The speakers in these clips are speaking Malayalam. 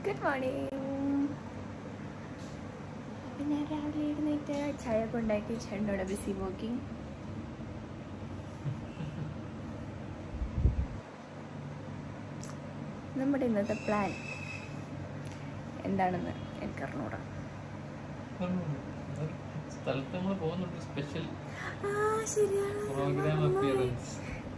ഗുഡ് മോർണിംഗ് പിന്നെ രാവിലെ എഴുന്നേറ്റ് ചായ ഒക്കെ ഉണ്ടാക്കി ചേട്ടനോട് ബിസി വാക്കിംഗ് നമ്മുടെ ഇന്നത്തെ പ്ലാൻ എന്താണെന്ന് എനിക്കറിഞ്ഞൂടാ സ്ഥലത്ത് നമ്മൾ പോകുന്നുണ്ട് സ്പെഷ്യൽ ആ ശരിയാണ് പ്രോഗ്രാം അപ്പിയറൻസ്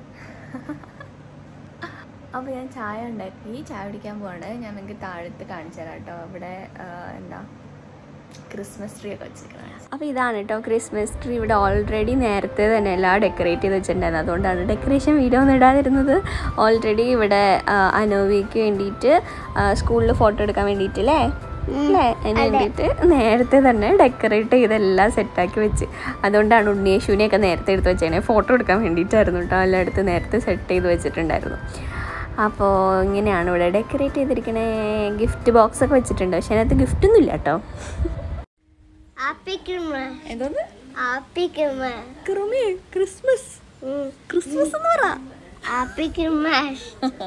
അപ്പോൾ ഞാൻ ചായ ഉണ്ടാക്കി ചായ കുടിക്കാൻ പോവാണ് ഞാൻ നിങ്ങൾക്ക് താഴത്ത് കാണിച്ചു തരാം കേട്ടോ ഇവിടെ ആ, എന്താ ക്രിസ്മസ് ട്രീ ഒക്കെ വെച്ചിരിക്കുന്നത് അപ്പോൾ ഇതാണ് കേട്ടോ ക്രിസ്മസ് ട്രീ ഇവിടെ ഓൾറെഡി നേരത്തെ തന്നെ എല്ലാം ഡെക്കറേറ്റ് ചെയ്ത് വെച്ചിട്ടുണ്ടായിരുന്നു അതുകൊണ്ടാണ് ഡെക്കറേഷൻ വീഡിയോ ഒന്നും ഇടാതിരുന്നത് ഓൾറെഡി ഇവിടെ ആ, അനോവിക്ക് വേണ്ടിയിട്ട് സ്കൂളിൽ ഫോട്ടോ എടുക്കാൻ വേണ്ടിയിട്ടില്ലേ അല്ലേ അതിന് വേണ്ടിയിട്ട് നേരത്തെ തന്നെ ഡെക്കറേറ്റ് ചെയ്തെല്ലാം സെറ്റാക്കി വെച്ച് അതുകൊണ്ടാണ് ഉണ്ണിയേശുവിനെയൊക്കെ നേരത്തെ എടുത്ത് വെച്ചേനെ ഫോട്ടോ എടുക്കാൻ വേണ്ടിയിട്ടായിരുന്നു കേട്ടോ എല്ലാം എടുത്ത് നേരത്തെ സെറ്റ് ചെയ്ത് വെച്ചിട്ടുണ്ടായിരുന്നു അപ്പോൾ ഇങ്ങനെയാണ് ഇവിടെ ഡെക്കറേറ്റ് ചെയ്തിരിക്കണേ ഗിഫ്റ്റ് ബോക്സ് ഒക്കെ വെച്ചിട്ടുണ്ട് പക്ഷെ അതിനകത്ത് ഗിഫ്റ്റ് ഒന്നും ഇല്ല കേട്ടോ ഹാപ്പി ക്രിസ്മസ് എന്തോന്ന് ഹാപ്പി ക്രിസ്മസ് ക്രിമേ ക്രിസ്മസ് ക്രിസ്മസ് എന്ന് പറ ഹാപ്പി ക്രിസ്മസ്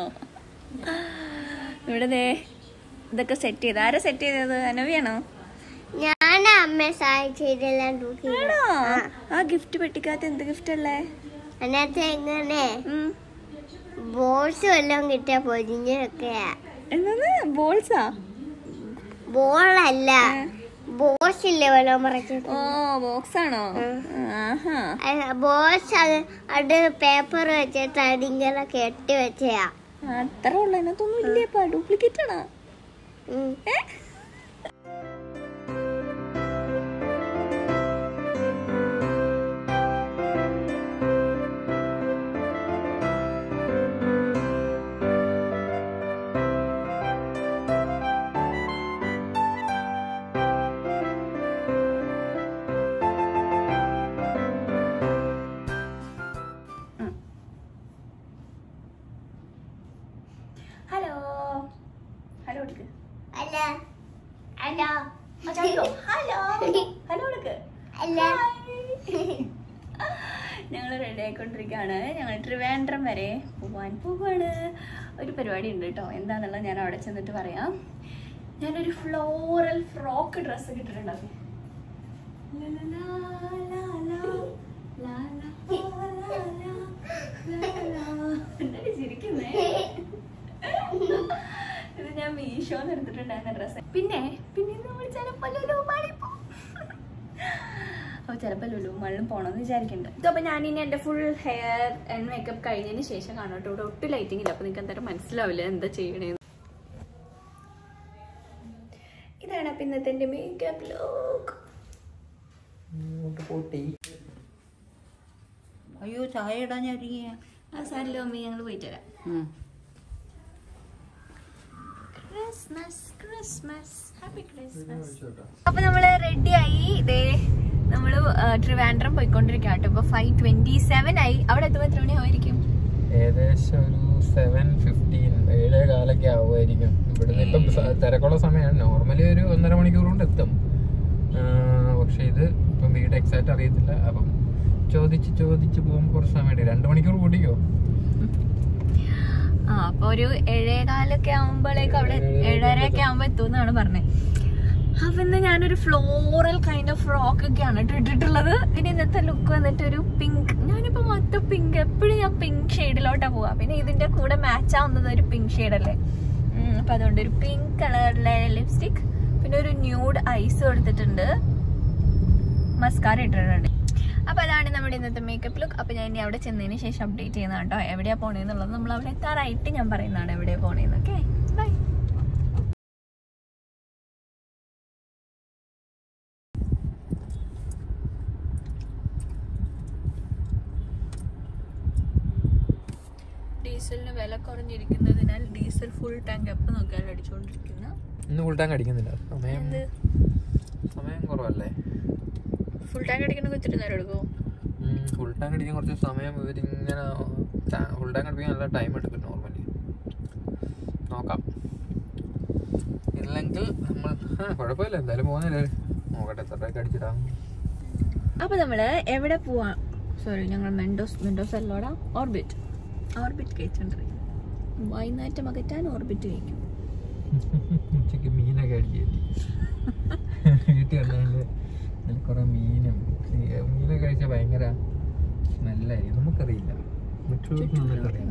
ഇവിടെ ദേ ഇതൊക്കെ സെറ്റ് ചെയ്ത് ആരാ സെറ്റ് ചെയ്തത് അനവിയാണോ ഞാൻ അമ്മ സഹായിച്ചതെല്ലാം തൂക്കി ആണോ ആ ഗിഫ്റ്റ് പെട്ടിക്കകത്ത് എന്ത് ഗിഫ്റ്റ് അല്ലേ അതിനകത്ത് എങ്ങനെ ഉം. ബോൾസ് വല്ലതും കിട്ടിയ പൊതിഞ്ഞൊക്കെയാ എന്തോന്ന് ബോൾസാ ബോളല്ല ബോൾസ് ഇല്ലേ വല്ലതും മറച്ചത് ഓ ബോക്സ് ആണോ ആഹാ ബോൾസ് അത് അത് പേപ്പർ വെച്ചിട്ട് അതിങ്ങനെ കെട്ടി വെച്ചയാ അത്ര ഉള്ളു അതിനകത്തൊന്നും ഇല്ലപ്പാ ഡ്യൂപ്ലിക്കേറ്റ് ആണോ ഉം. ഏ? ഹലോ ഹലോ എടുക്ക് അല്ല അല്ല ഹലോ ഹലോ ഹലോ എടുക്ക് അല്ല ഞങ്ങൾ റെഡി ആയിക്കൊണ്ടിരിക്കുകയാണ് ഞങ്ങൾ ട്രിവാൻഡ്രം വരെ പോവാൻ പോവാണ് ഒരു പരിപാടി ഉണ്ട് കേട്ടോ എന്താണെന്നുള്ളത് ഞാൻ അവിടെ ചെന്നിട്ട് പറയാം ഞാനൊരു ഫ്ലോറൽ ഫ്രോക്ക് ഡ്രസ്സ് കിട്ടിട്ടുണ്ടാവും ചിരിക്കുന്നേ ഇത് ഞാൻ മീഷോന്ന് എടുത്തിട്ടുണ്ടായിരുന്ന ഡ്രസ്സ് പിന്നെ പിന്നെ നമ്മൾ ചിലപ്പോ ലുലു മാളിൽ പോകും അപ്പോൾ ചിലപ്പോൾ ലുലു മാളിലും പോകണമെന്ന് വിചാരിക്കുന്നുണ്ട് ഇതപ്പോൾ ഞാൻ ഇനി എൻ്റെ ഫുൾ ഹെയർ ആൻഡ് മേക്കപ്പ് കഴിഞ്ഞതിന് ശേഷം കാണാം കേട്ടോ ഇവിടെ ഒട്ടും ലൈറ്റിംഗ് ഇല്ല അപ്പോൾ നിങ്ങൾക്ക് എന്തായാലും മനസ്സിലാവില്ല എന്താ ചെയ്യണേന്ന് ഇതാണ് അപ്പം ഇന്നത്തെ എൻ്റെ മേക്കപ്പ് ലുക്ക് അയ്യോ ചായ ഇടാൻ ഞാൻ ഒരുങ്ങിയ ആ സാരില്ലോ അമ്മ ഞങ്ങൾ പോയിട്ട് വരാം ക്രിസ്മസ് ക്രിസ്മസ് ഹാപ്പി ക്രിസ്മസ് അപ്പൊ നമ്മള് റെഡി ആയി ഇതേ നമ്മള് ആ, ട്രിവാൻഡ്രം പോയിക്കൊണ്ടിരിക്കുക കേട്ടോ ഇപ്പൊ ഫൈവ് ട്വന്റി സെവൻ ആയി അവിടെ എത്തുമ്പോ എത്ര മണിയാവുമായിരിക്കും ഏകദേശം ഒരു സെവൻ ഫിഫ്റ്റീൻ ഏഴേ കാലൊക്കെ ആവുമായിരിക്കും ഇവിടുന്ന് ഇപ്പം സ- തിരക്കുള്ള സമയമാണ് നോർമലി ഒരു ഒന്നര മണിക്കൂർ കൊണ്ട് എത്തും ആ, പക്ഷെ ഇത് ഇപ്പം വീട് എക്സാക്റ്റ് അറിയത്തില്ല അപ്പം ചോദിച്ച് ചോദിച്ച് പോകുമ്പോൾ കുറച്ച് സമയം എടുക്കും രണ്ട് മണിക്കൂർ കൂടിക്കോ ആ അപ്പൊ ഒരു ഏഴേകാലൊക്കെ ആവുമ്പോഴേക്ക് അവിടെ ഏഴരയൊക്കെ ആവുമ്പോ എത്തുമെന്നാണ് പറഞ്ഞത് അപ്പൊ ഇന്ന് ഞാനൊരു ഫ്ലോറൽ കൈൻഡ് ഓഫ് ഫ്രോക്ക് ഒക്കെയാണ് കേട്ടോ ഇട്ടിട്ടുള്ളത് പിന്നെ ഇന്നത്തെ ലുക്ക് വന്നിട്ട് ഒരു പിങ്ക് ഞാനിപ്പോ മൊത്തം പിങ്ക് എപ്പോഴും ഞാൻ പിങ്ക് ഷെയ്ഡിലോട്ടാ പോവാ പിന്നെ ഇതിന്റെ കൂടെ മാച്ച് ആവുന്നത് ഒരു പിങ്ക് ഷെയ്ഡ് അല്ലേ ഉം, അപ്പൊ അതുകൊണ്ട് ഒരു പിങ്ക് കളറിലെ ലിപ്സ്റ്റിക് പിന്നെ ഒരു ന്യൂഡ് ഐസ് കൊടുത്തിട്ടുണ്ട് മസ്കാര ഇട്ടിട്ടുണ്ട് അപ്പൊ അതാണ് നമ്മുടെ ഇന്നത്തെ മേക്കപ്പ് ലുക്ക് അപ്പൊ ഞാൻ ഇനി അവിടെ ചെന്നതിന് ശേഷം അപ്ഡേറ്റ് ചെയ്യുന്നതാണ് കേട്ടോ എവിടെയാ പോണേന്നുള്ളത് നമ്മൾ അവിടെ എത്താറായിട്ട് ഞാൻ പറയുന്നതാണ് എവിടെയാ പോണേന്ന് ഓക്കെ ബൈ ഡീസലിന് വില കുറഞ്ഞിരിക്കുന്നതിനാൽ ഡീസൽ ഫുൾ ടാങ്ക് എപ്പോൾ നോക്കിയാലും അടിച്ചുകൊണ്ടിരിക്കുന്ന ഇന്ന് ഫുൾ ടാങ്ക് അടിക്കുന്നില്ല സമയം എന്ത് സമയം കുറവല്ലേ ഫുൾ ടാങ്ക് അടിക്കണമെങ്കിൽ ഒത്തിരി നേരം എടുക്കുമോ ഫുൾ ടാങ്ക് അടിക്കാൻ കുറച്ച് സമയം ഇവരിങ്ങനെ ഫുൾ ടാങ്ക് അടിക്കാൻ നല്ല ടൈം എടുക്കും നോർമലി നോക്കാം ഇല്ലെങ്കിൽ നമ്മൾ ആ, കുഴപ്പമില്ല എന്തായാലും പോകുന്നില്ല നോക്കട്ടെ എത്ര രൂപയ്ക്ക് അടിച്ചിടാം അപ്പൊ നമ്മള് എവിടെ പോവാ സോറി ഞങ്ങൾ മെൻഡോസ് മെൻഡോസ് അല്ലോടാ ഓർബിറ്റ് ഓർബിറ്റ് കഴിച്ചോണ്ടിരിക്കും വൈകുന്നേരം അകറ്റാൻ ഓർബിറ്റ് കഴിക്കും ഉച്ചക്ക് മീനൊക്കെ അടിച്ചു വീട്ടിൽ വന്നതില് അതിൽ കുറെ മീനും ഈ മീനൊക്കെ കഴിച്ചാൽ ഭയങ്കര സ്മെല്ലായിരിക്കും നമുക്കറിയില്ല മറ്റുള്ളവർക്ക് നമുക്കറിയാം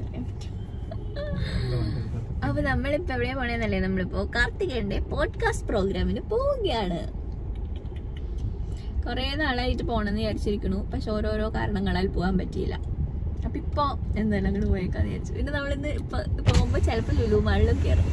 അപ്പൊ നമ്മളിപ്പോ എവിടെയാ പോണേന്നല്ലേ നമ്മളിപ്പോ കാർത്തികേന്റെ പോഡ്കാസ്റ്റ് പ്രോഗ്രാമിന് പോവുകയാണ് കുറെ നാളായിട്ട് പോണെന്ന് വിചാരിച്ചിരിക്കണു പക്ഷെ ഓരോരോ കാരണങ്ങളാൽ പോകാൻ പറ്റിയില്ല അപ്പൊ ഇപ്പൊ എന്തായാലും അങ്ങോട്ട് പോയേക്കാന്ന് വിചാരിച്ചു പിന്നെ നമ്മളിന്ന് ഇപ്പൊ പോകുമ്പോ ചിലപ്പോ ലുലു മാളിലും കയറും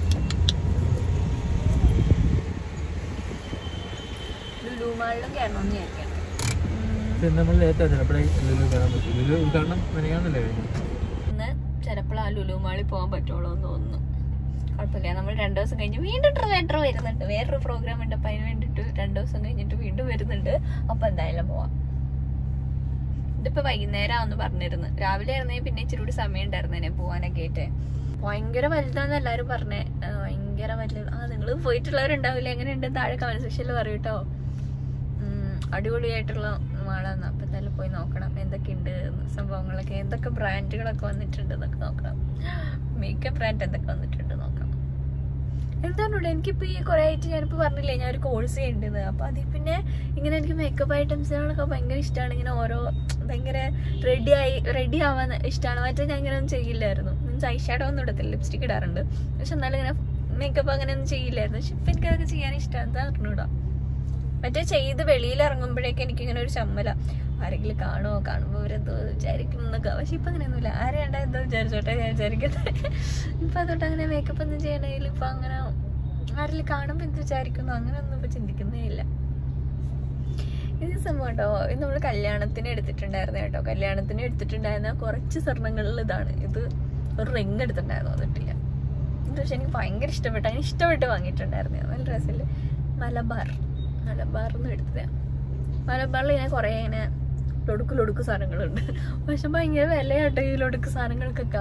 ലുലു മാളിലും കയറണമെന്ന് വിചാരിക്കണം ഉം. നമ്മൾ ലേറ്റ് ആയിരുന്നു എപ്പോഴേ ലുലു കാണാൻ പറ്റും ലുലു ഉദ്ഘാടനം മെനയാന്നല്ലേ കഴിഞ്ഞു ഇന്ന് ചിലപ്പോൾ ആ ലുലു മാളിൽ പോകാൻ പറ്റുള്ളൂ എന്ന് തോന്നുന്നു കുഴപ്പമില്ല നമ്മൾ രണ്ടു ദിവസം കഴിഞ്ഞ് വീണ്ടും ട്രിവേറ്റർ വരുന്നുണ്ട് വേറൊരു പ്രോഗ്രാം ഉണ്ട് അപ്പം അതിന് വേണ്ടിയിട്ട് രണ്ടു ദിവസം കഴിഞ്ഞിട്ട് വീണ്ടും വരുന്നുണ്ട് അപ്പം എന്തായാലും പോവാം ഇതിപ്പോ വൈകുന്നേരം ആണെന്ന് പറഞ്ഞിരുന്നു രാവിലെ ആയിരുന്നെങ്കിൽ പിന്നെ ഇച്ചിരി കൂടി സമയം ഉണ്ടായിരുന്നേനെ പോവാനൊക്കെ ആയിട്ട് ഭയങ്കര വലുതാന്ന് എല്ലാവരും പറഞ്ഞേ ആ, ഭയങ്കര വലുത് ആ നിങ്ങൾ പോയിട്ടുള്ളവരുണ്ടാവില്ല എങ്ങനെയുണ്ട് താഴെ കമന്റ് സെക്ഷനിൽ പറയൂ കേട്ടോ ഉം, അടിപൊളിയായിട്ടുള്ള മാളാണ് അപ്പം എന്തായാലും പോയി നോക്കണം എന്തൊക്കെയുണ്ട് സംഭവങ്ങളൊക്കെ എന്തൊക്കെ ബ്രാൻഡുകളൊക്കെ വന്നിട്ടുണ്ട് എന്നൊക്കെ നോക്കണം മേക്കപ്പ് ബ്രാൻഡ് എന്തൊക്കെ വന്നിട്ടുണ്ട് നോക്കാം എന്താണോടെ എനിക്കിപ്പോൾ ഈ കുറേ ആയിട്ട് ഞാനിപ്പോൾ പറഞ്ഞില്ലേ ഞാൻ ഒരു കോഴ്സ് ചെയ്യുന്നുണ്ടെന്ന് അപ്പോൾ അതിൽ പിന്നെ ഇങ്ങനെ എനിക്ക് മേക്കപ്പ് ഐറ്റംസുകളൊക്കെ ഭയങ്കര ഇഷ്ടമാണ് ഇങ്ങനെ ഓരോ ഭയങ്കര റെഡി ആയി റെഡി ആവാൻ ഇഷ്ടമാണ് മറ്റേ ഞാൻ ഇങ്ങനെ ഒന്നും ചെയ്യില്ലായിരുന്നു മീൻസ് ഐ ഷാഡോ ഒന്നും ഇടത്തില്ല ലിപ്സ്റ്റിക് ഇടാറുണ്ട് പക്ഷെ എന്നാലും ഇങ്ങനെ മേക്കപ്പ് അങ്ങനെ ഒന്നും ചെയ്യില്ലായിരുന്നു പക്ഷെ ഇപ്പം എനിക്കതൊക്കെ ചെയ്യാൻ ഇഷ്ടമാണ് എന്താ അറിഞ്ഞൂടാ മറ്റേ ചെയ്ത് വെളിയിൽ ഇറങ്ങുമ്പോഴേക്ക് എനിക്കിങ്ങനെ ഒരു ചമ്മല ആരെങ്കിലും കാണുമോ കാണുമ്പോൾ അവരെന്തോ വിചാരിക്കും എന്നൊക്കെ പക്ഷെ ഇപ്പം അങ്ങനെയൊന്നുമില്ല ആരെയാണ്ട എന്തോ വിചാരിച്ചോട്ടെ ഞാൻ വിചാരിക്കുന്നത് ഇപ്പം അതുകൊണ്ട് അങ്ങനെ മേക്കപ്പ് ഒന്നും ചെയ്യണമെങ്കിൽ ഇപ്പം അങ്ങനെ ആരെങ്കിലും കാണുമ്പോൾ എന്ത് വിചാരിക്കുന്നു അങ്ങനെയൊന്നും ഇപ്പം ചിന്തിക്കുന്നേ ഇല്ല ഇത് സംഭവം കേട്ടോ ഇത് നമ്മൾ കല്യാണത്തിന് എടുത്തിട്ടുണ്ടായിരുന്നു കേട്ടോ കല്യാണത്തിന് എടുത്തിട്ടുണ്ടായിരുന്ന കുറച്ച് സ്വർണ്ണങ്ങളിൽ ഇതാണ് ഇത് ഒരു റിങ് എടുത്തിട്ടുണ്ടായിരുന്നു അതിട്ടില്ല ഇത് പക്ഷെ എനിക്ക് ഭയങ്കര ഇഷ്ടപ്പെട്ടു അതിന് ഇഷ്ടപ്പെട്ട് വാങ്ങിയിട്ടുണ്ടായിരുന്നു നല്ല രസമില്ല മലബാർ മലബാറിൽ നിന്ന് എടുത്തതാണ് മലബാറിൽ ഇങ്ങനെ കുറേ ഇങ്ങനെ ലൊടുക്ക് ലൊടുക്ക് സാധനങ്ങളുണ്ട് പക്ഷെ ഭയങ്കര വിലയാട്ടോ ഈ ലൊടുക്ക് സാധനങ്ങൾക്കൊക്കെ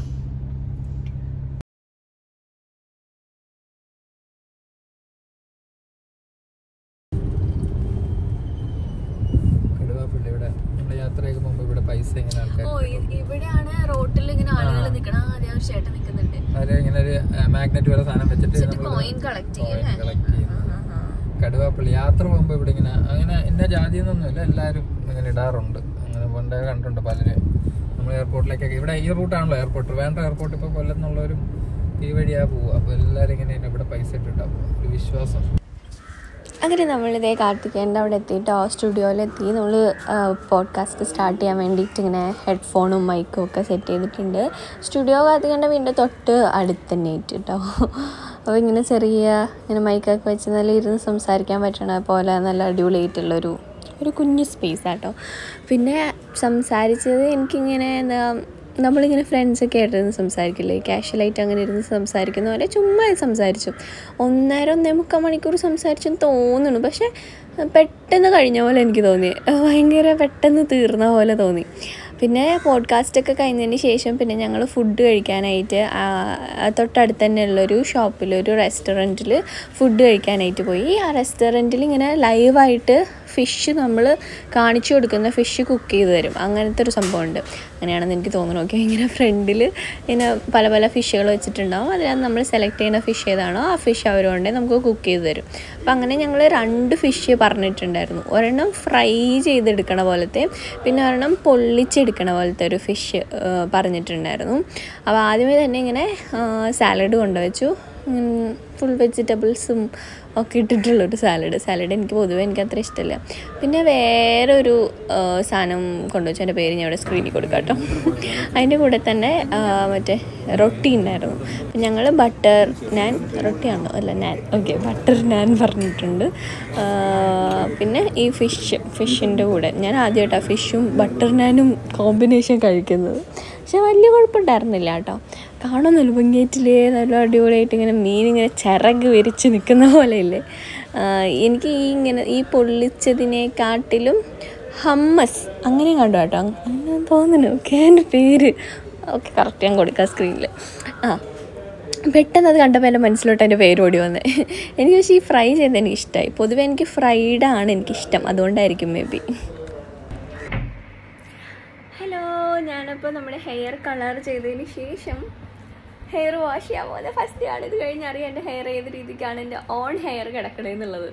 കടുവാപ്പള്ളി ഇവിടെ നമ്മൾ യാത്രയൊക്കെ പോകുമ്പോൾ ഇവിടെ പൈസ ഇങ്ങനെ ആൾക്കാർ ഓ ഇ- ഇവിടെയാണ് റോട്ടിൽ ഇങ്ങനെ ആളുകൾ നിൽക്കണം ആ അതെ ഒരു ചേട്ടൻ നിൽക്കുന്നുണ്ട് അവര് ഇങ്ങനെ ഒരു മാഗ്നറ്റ് പോലെ സാധനം വെച്ചിട്ട് എന്നിട്ട് നമ്മള് coin collect ചെയ്യും coin അല്ലേ? collect ചെയ്യും. കടുവാപ്പള്ളി യാത്ര പോകുമ്പോൾ ഇവിടെ ഇങ്ങനെ അങ്ങനെ എന്റെ ജാതി എന്നൊന്നുമില്ല എല്ലാവരും ഇങ്ങനെ ഇടാറുണ്ട് അങ്ങനെ പണ്ടേ കണ്ടിട്ടുണ്ട് പലര് നമ്മൾ എയർപോർട്ടിലേക്കൊക്കെ ഇവിടെ ഈ റൂട്ടാണല്ലോ എയർപോർട്ട് വേണ്ട എയർപോർട്ട് ഇപ്പോൾ കൊല്ലത്തുനിന്നുള്ളവരും ഈ വഴിയാ പോവുക അപ്പോൾ എല്ലാവരും ഇങ്ങനെ ഇവിടെ പൈസ ഇട്ടിട്ടാ പോവുക ഒരു വിശ്വാസം അങ്ങനെ നമ്മളിതേ കാർത്തികേൻ്റെ അവിടെ എത്തിയിട്ടോ സ്റ്റുഡിയോയിലെത്തി നമ്മൾ പോഡ്കാസ്റ്റ് സ്റ്റാർട്ട് ചെയ്യാൻ വേണ്ടിയിട്ട് ഇങ്ങനെ ഹെഡ്ഫോണും മൈക്കും ഒക്കെ സെറ്റ് ചെയ്തിട്ടുണ്ട് സ്റ്റുഡിയോ കാർത്തികേൻ്റെ വീടിൻ്റെ തൊട്ട് അടുത്ത് തന്നെ ആയിട്ട് കേട്ടോ അപ്പോൾ ഇങ്ങനെ ചെറിയ ഇങ്ങനെ മൈക്കൊക്കെ വെച്ച് നല്ല ഇരുന്ന് സംസാരിക്കാൻ പറ്റണ പോലെ നല്ല അടിപൊളിയായിട്ടുള്ളൊരു ഒരു കുഞ്ഞു സ്പേസ് ആട്ടോ പിന്നെ സംസാരിച്ചത് എനിക്കിങ്ങനെ എന്താ നമ്മളിങ്ങനെ ഫ്രണ്ട്സൊക്കെ ആയിട്ടിരുന്ന് സംസാരിക്കില്ലേ കാഷ്വലായിട്ട് അങ്ങനെ ഇരുന്ന് സംസാരിക്കുന്ന പോലെ ചുമ്മാ സംസാരിച്ചു ഒന്നര ഒന്നേ മുക്കാൽ മണിക്കൂർ സംസാരിച്ചെന്ന് തോന്നുന്നു പക്ഷേ പെട്ടെന്ന് കഴിഞ്ഞ പോലെ എനിക്ക് തോന്നി ഭയങ്കര പെട്ടെന്ന് തീർന്ന പോലെ തോന്നി പിന്നെ പോഡ്കാസ്റ്റൊക്കെ കഴിഞ്ഞതിന് ശേഷം പിന്നെ ഞങ്ങൾ ഫുഡ് കഴിക്കാനായിട്ട് ആ, തൊട്ടടുത്ത് തന്നെ ഉള്ളൊരു ഷോപ്പിൽ ഒരു റെസ്റ്റോറൻറ്റിൽ ഫുഡ് കഴിക്കാനായിട്ട് പോയി ആ റെസ്റ്റോറൻറ്റിൽ ഇങ്ങനെ ലൈവായിട്ട് ഫിഷ് നമ്മൾ കാണിച്ചു കൊടുക്കുന്ന ഫിഷ് കുക്ക് ചെയ്ത് തരും അങ്ങനത്തെ ഒരു സംഭവമുണ്ട് അങ്ങനെയാണെന്ന് എനിക്ക് തോന്നുന്നു ഓക്കെ ഇങ്ങനെ ഫ്രണ്ടിൽ ഇങ്ങനെ പല പല ഫിഷുകൾ വെച്ചിട്ടുണ്ടാവും അതിനകത്ത് നമ്മൾ സെലക്ട് ചെയ്യുന്ന ഫിഷ് ഏതാണോ ആ ഫിഷ് അവർ കൊണ്ട് നമുക്ക് കുക്ക് ചെയ്ത് തരും അപ്പം അങ്ങനെ ഞങ്ങൾ രണ്ട് ഫിഷ് പറഞ്ഞിട്ടുണ്ടായിരുന്നു ഒരെണ്ണം ഫ്രൈ ചെയ്തെടുക്കണ പോലത്തെ പിന്നെ ഒരെണ്ണം പൊള്ളിച്ചെടുക്കണ പോലത്തെ ഒരു ഫിഷ് പറഞ്ഞിട്ടുണ്ടായിരുന്നു അപ്പോൾ ആദ്യമേ തന്നെ ഇങ്ങനെ സാലഡ് കൊണ്ടുവച്ചു ഫുൾ വെജിറ്റബിൾസും ഒക്കെ ഇട്ടിട്ടുള്ളൊരു സാലഡ് സാലഡ് എനിക്ക് പൊതുവേ എനിക്ക് അത്ര ഇഷ്ടമില്ല പിന്നെ വേറെ ഒരു ആ, സാധനം കൊണ്ടുവച്ചു എൻ്റെ പേര് ഞാൻ ഇവിടെ സ്ക്രീനിൽ കൊടുക്കാം കേട്ടോ അതിൻ്റെ കൂടെ തന്നെ ആ, മറ്റേ റൊട്ടി ഉണ്ടായിരുന്നു അപ്പം ഞങ്ങൾ ബട്ടർ നാൻ റൊട്ടിയാണോ അല്ല നാൻ ഓക്കെ ബട്ടർ നാൻ പറഞ്ഞിട്ടുണ്ട് ആ, പിന്നെ ഈ ഫിഷ് ഫിഷിൻ്റെ കൂടെ ഞാൻ ആദ്യമായിട്ടാണ് ഫിഷും ബട്ടർ നാനും കോമ്പിനേഷൻ കഴിക്കുന്നത് പക്ഷെ വലിയ കുഴപ്പമുണ്ടായിരുന്നില്ല കേട്ടോ കാണാൻ നല്ല ഭംഗിയായിട്ടില്ലേ നല്ല അടിപൊളിയായിട്ട് ഇങ്ങനെ മീൻ ഇങ്ങനെ ചിറക് വിരിച്ച് നിൽക്കുന്ന പോലെയില്ലേ ആ, എനിക്ക് ഈ ഇങ്ങനെ ഈ പൊള്ളിച്ചതിനെക്കാട്ടിലും ഹമ്മസ് അങ്ങനെ കണ്ടു കേട്ടോ അങ്ങനെ തോന്നുന്നു ഓക്കെ എൻ്റെ പേര് ഓക്കെ കറക്റ്റ് ഞാൻ കൊടുക്കാം സ്ക്രീനിൽ ആ പെട്ടെന്ന് അത് കണ്ടപ്പോൾ എൻ്റെ മനസ്സിലോട്ട് എൻ്റെ പേര് ഓടി വന്നത് എനിക്ക് പക്ഷേ ഈ ഫ്രൈ ചെയ്ത് എനിക്ക് ഇഷ്ടമായി പൊതുവേ എനിക്ക് ഫ്രൈഡ് ആണ് എനിക്കിഷ്ടം അതുകൊണ്ടായിരിക്കും മേ ബി ഹലോ ഞാനപ്പോൾ നമ്മുടെ ഹെയർ കളർ ചെയ്തതിന് ശേഷം ഹെയർ വാഷ് ചെയ്യാൻ പോകുന്നത് ഫസ്റ്റ് ആണ് ഇത് കഴിഞ്ഞറിയാം എൻ്റെ ഹെയർ ഏത് രീതിക്കാണ് എൻ്റെ ഓൺ ഹെയർ കിടക്കണേന്നുള്ളത്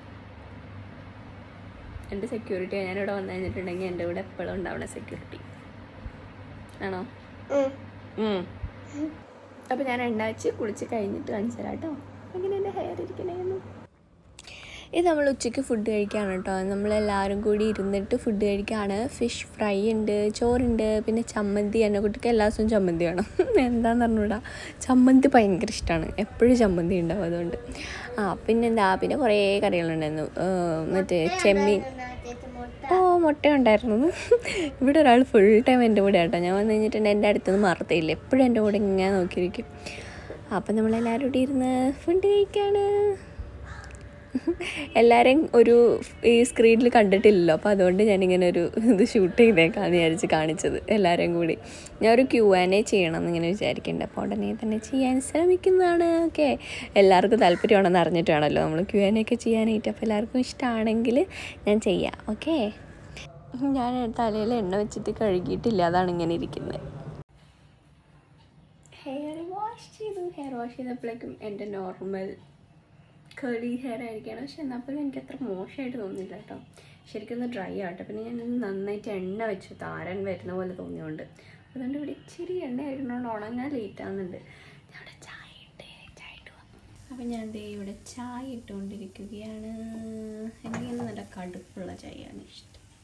എൻ്റെ സെക്യൂരിറ്റി ഞാനിവിടെ വന്നു കഴിഞ്ഞിട്ടുണ്ടെങ്കിൽ എൻ്റെ കൂടെ എപ്പോഴും ഉണ്ടാവണ സെക്യൂരിറ്റി ആണോ ഉം. അപ്പോൾ ഞാൻ എണ്ണ വെച്ച് കുളിച്ച് കഴിഞ്ഞിട്ട് കാണിച്ചു തരാം കേട്ടോ എങ്ങനെ എൻ്റെ ഹെയർ ഇരിക്കണേന്ന് ഇത് നമ്മൾ ഉച്ചയ്ക്ക് ഫുഡ് കഴിക്കുകയാണ് കേട്ടോ നമ്മളെല്ലാവരും കൂടി ഇരുന്നിട്ട് ഫുഡ് കഴിക്കുകയാണ് ഫിഷ് ഫ്രൈ ഉണ്ട് ചോറുണ്ട് പിന്നെ ചമ്മന്തി എന്നെ കുട്ടിക്ക് എല്ലാ ദിവസവും ചമ്മന്തി വേണം എന്താന്ന് പറഞ്ഞൂടാ ചമ്മന്തി ഭയങ്കര ഇഷ്ടമാണ് എപ്പോഴും ചമ്മന്തി ഉണ്ടാവും അതുകൊണ്ട് ആ പിന്നെന്താ പിന്നെ കുറേ കറികളുണ്ടായിരുന്നു ഏർ മറ്റേ ചെമ്മീൻ ഓ മുട്ട ഉണ്ടായിരുന്നു ഇവിടെ ഒരാൾ ഫുൾ ടൈം എൻ്റെ കൂടെ കേട്ടോ ഞാൻ വന്നു കഴിഞ്ഞിട്ടുണ്ടെങ്കിൽ എൻ്റെ അടുത്തുനിന്ന് മാറത്തേയില്ല എപ്പോഴും എൻ്റെ കൂടെ ഇങ്ങനെ നോക്കിയിരിക്കും അപ്പം നമ്മളെല്ലാവരും കൂടി ഇരുന്ന് ഫുഡ് കഴിക്കാണ് എല്ലാവരെയും ഒരു ഈ സ്ക്രീനിൽ കണ്ടിട്ടില്ലല്ലോ അപ്പോൾ അതുകൊണ്ട് ഞാനിങ്ങനെ ഒരു ഇത് ഷൂട്ട് ചെയ്തേക്കാന്ന് വിചാരിച്ച് കാണിച്ചത് എല്ലാവരെയും കൂടി ഞാൻ ഒരു ക്യൂ ആൻ എ ചെയ്യണം എന്നിങ്ങനെ വിചാരിക്കുന്നുണ്ട് അപ്പോൾ ഉടനെ തന്നെ ചെയ്യാൻ ശ്രമിക്കുന്നതാണ് ഓക്കെ എല്ലാവർക്കും താല്പര്യമാണെന്ന് അറിഞ്ഞിട്ട് വേണമല്ലോ നമ്മൾ ക്യൂ ആൻ എ ഒക്കെ ചെയ്യാനായിട്ട് അപ്പോൾ എല്ലാവർക്കും ഇഷ്ടമാണെങ്കിൽ ഞാൻ ചെയ്യാം ഓക്കെ ഞാൻ തലയിൽ എണ്ണ വെച്ചിട്ട് കഴുകിയിട്ടില്ല അതാണ് ഇങ്ങനെ ഇരിക്കുന്നത് ഹെയർ വാഷ് ചെയ്തു ഹെയർ വാഷ് ചെയ്തപ്പോഴേക്കും എൻ്റെ നോർമൽ കേളി ഹെയർ ആയിരിക്കണം പക്ഷെ എന്നാൽ പോലും എനിക്ക് അത്ര മോശമായിട്ട് തോന്നിയില്ല കേട്ടോ ശരിക്കും ഒന്ന് ഡ്രൈ ആവട്ടെ പിന്നെ ഞാൻ ഇന്ന് നന്നായിട്ട് എണ്ണ വെച്ചു താരൻ വരുന്ന പോലെ തോന്നിയോണ്ട് അതുകൊണ്ട് ഇവിടെ ഇച്ചിരി എണ്ണ വരുന്നതുകൊണ്ട് ഉണങ്ങാൻ ലേറ്റ് ആവുന്നുണ്ട് ഞാൻ ഇവിടെ ചായ ഇട്ടേ ചായ ഇട്ട് പോവാം അപ്പം ഞാൻ ദേ ഇവിടെ ചായ ഇട്ടുകൊണ്ടിരിക്കുകയാണ് എനിക്ക് നല്ല കടുപ്പുള്ള ചായയാണ് ഇഷ്ടം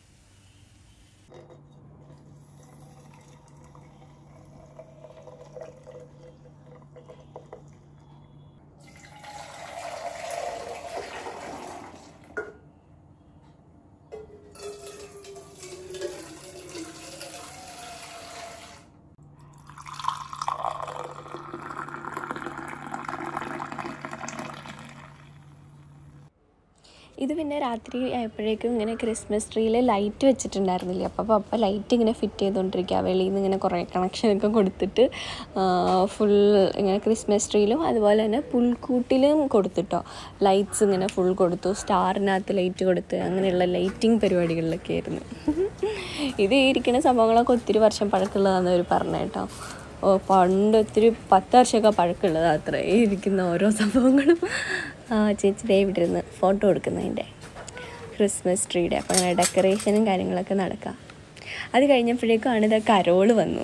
ഇത് പിന്നെ രാത്രി ആയപ്പോഴേക്കും ഇങ്ങനെ ക്രിസ്മസ് ട്രീയിൽ ലൈറ്റ് വെച്ചിട്ടുണ്ടായിരുന്നില്ല അപ്പോൾ പപ്പ ലൈറ്റ് ഇങ്ങനെ ഫിറ്റ് ചെയ്തുകൊണ്ടിരിക്കുക വെളിയിൽ നിന്ന് ഇങ്ങനെ കുറേ കണക്ഷനൊക്കെ കൊടുത്തിട്ട് ഫുൾ ഇങ്ങനെ ക്രിസ്മസ് ട്രീയിലും അതുപോലെ തന്നെ പുൽക്കൂട്ടിലും കൊടുത്തിട്ടോ ലൈറ്റ്സ് ഇങ്ങനെ ഫുൾ കൊടുത്തു സ്റ്റാറിനകത്ത് ലൈറ്റ് കൊടുത്ത് അങ്ങനെയുള്ള ലൈറ്റിംഗ് പരിപാടികളിലൊക്കെ ആയിരുന്നു ഇത് ഈ ഇരിക്കുന്ന സംഭവങ്ങളൊക്കെ ഒത്തിരി വർഷം പഴക്കമുള്ളതാണെന്ന് അവർ പറഞ്ഞു കേട്ടോ ഓ പണ്ട് ഒത്തിരി പത്ത് വർഷമൊക്കെ പഴക്കമുള്ളതാണ് അത്ര ഈ ഇരിക്കുന്ന ഓരോ സംഭവങ്ങളും ആ, ചേച്ചി ദേ ഇവിടെ ഇരുന്ന് ഫോട്ടോ എടുക്കുന്നതിൻ്റെ ക്രിസ്മസ് ട്രീയുടെ അപ്പോൾ അങ്ങനെ ഡെക്കറേഷനും കാര്യങ്ങളൊക്കെ നടക്കാം അത് കഴിഞ്ഞപ്പോഴേക്കും ഇത് കരോള് വന്നു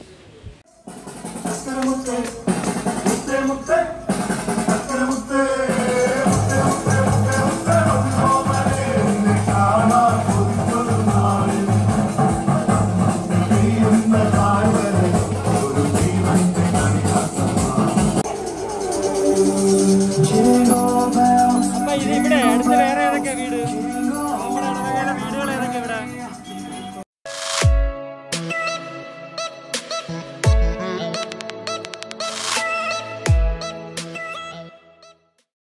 അപ്പൊ ഇത് ഇവിടെ അടുത്ത് വേറെ ഏതൊക്കെ വീട് നമ്മുടെ ഇടവകയിലെ വീടുകൾ ഏതൊക്കെ ഇവിടെ